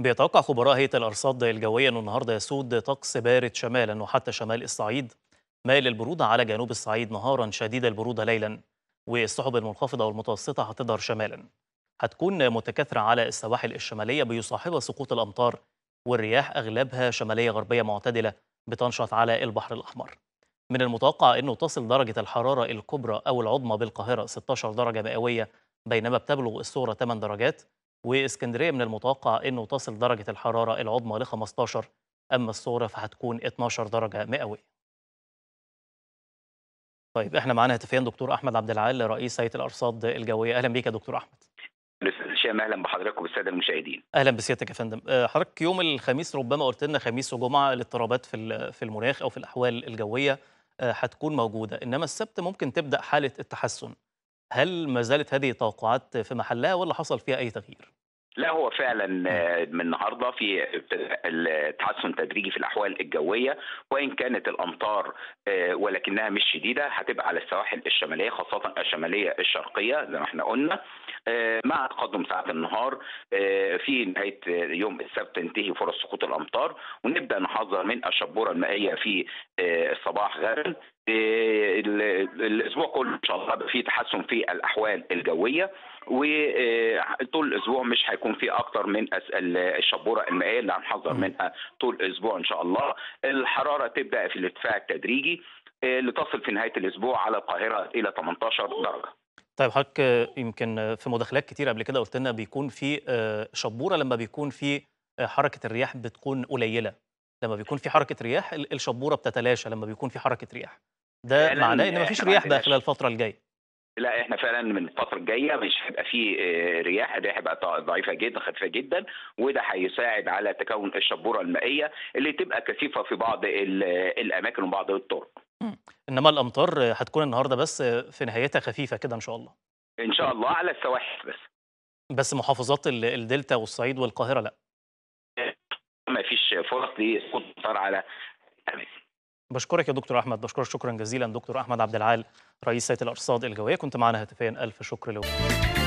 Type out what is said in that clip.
بيتوقع خبراء هيئة الأرصاد الجوية أنه النهاردة يسود طقس بارد شمالا وحتى شمال الصعيد مائل البرودة على جنوب الصعيد نهارا شديد البرودة ليلا والسحب المنخفضة والمتوسطة هتظهر شمالا هتكون متكاثرة على السواحل الشمالية بيصاحبها سقوط الأمطار والرياح أغلبها شمالية غربية معتدلة بتنشط على البحر الأحمر من المتوقع أنه تصل درجة الحرارة الكبرى أو العظمى بالقاهرة 16 درجة مئوية بينما بتبلغ الصغرى 8 درجات واسكندريه من المتوقع انه تصل درجه الحراره العظمى ل 15 اما الصغرى فهتكون 12 درجه مئويه. طيب احنا معانا هاتفيا دكتور احمد عبد العال رئيس هيئه الارصاد الجويه اهلا بيك يا دكتور احمد. الاستاذ هشام اهلا بحضرتك وبالساده المشاهدين. اهلا بسيادتك يا فندم آه، حضرتك يوم الخميس ربما قلت لنا خميس وجمعه الاضطرابات في في المناخ او في الاحوال الجويه آه، هتكون موجوده انما السبت ممكن تبدا حاله التحسن. هل ما زالت هذه التوقعات في محلها ولا حصل فيها اي تغيير؟ لا هو فعلا من النهارده في التحسن تدريجي في الاحوال الجويه وان كانت الامطار ولكنها مش شديده هتبقى على السواحل الشماليه خاصه الشماليه الشرقيه زي ما احنا قلنا مع تقدم ساعات النهار في نهايه يوم السبت تنتهي فرص سقوط الامطار ونبدا نحذر من الشبوره المائيه في الصباح غدا الاسبوع كله ان شاء الله في تحسن في الاحوال الجويه وطول الاسبوع مش هيكون في اكتر من الشبوره المائيه اللي هنحذر منها طول الاسبوع ان شاء الله الحراره تبدا في الارتفاع التدريجي لتصل في نهايه الاسبوع على القاهره الى 18 درجه طيب حضرتك يمكن في مداخلات كتير قبل كده قلت لنا بيكون في شبوره لما بيكون في حركه الرياح بتكون قليله لما بيكون في حركه رياح الشبوره بتتلاشى لما بيكون في حركه رياح ده معناه ان مفيش رياح بقى خلال الفتره الجايه لا احنا فعلا من الفتره الجايه مش هيبقى في رياح الرياح هتبقى ضعيفه جدا خفيفه جدا وده هيساعد على تكون الشبوره المائيه اللي تبقى كثيفه في بعض الاماكن وبعض الطرق. انما الامطار هتكون النهارده بس في نهايتها خفيفه كده ان شاء الله. ان شاء الله على السواحل بس. بس محافظات الدلتا والصعيد والقاهره لا. ما فيش فرص لسقوط امطار على الاماكن. بشكرك يا دكتور احمد بشكرك شكرا جزيلا دكتور احمد عبد العال رئيس هيئه الارصاد الجويه كنت معنا هاتفيا الف شكر له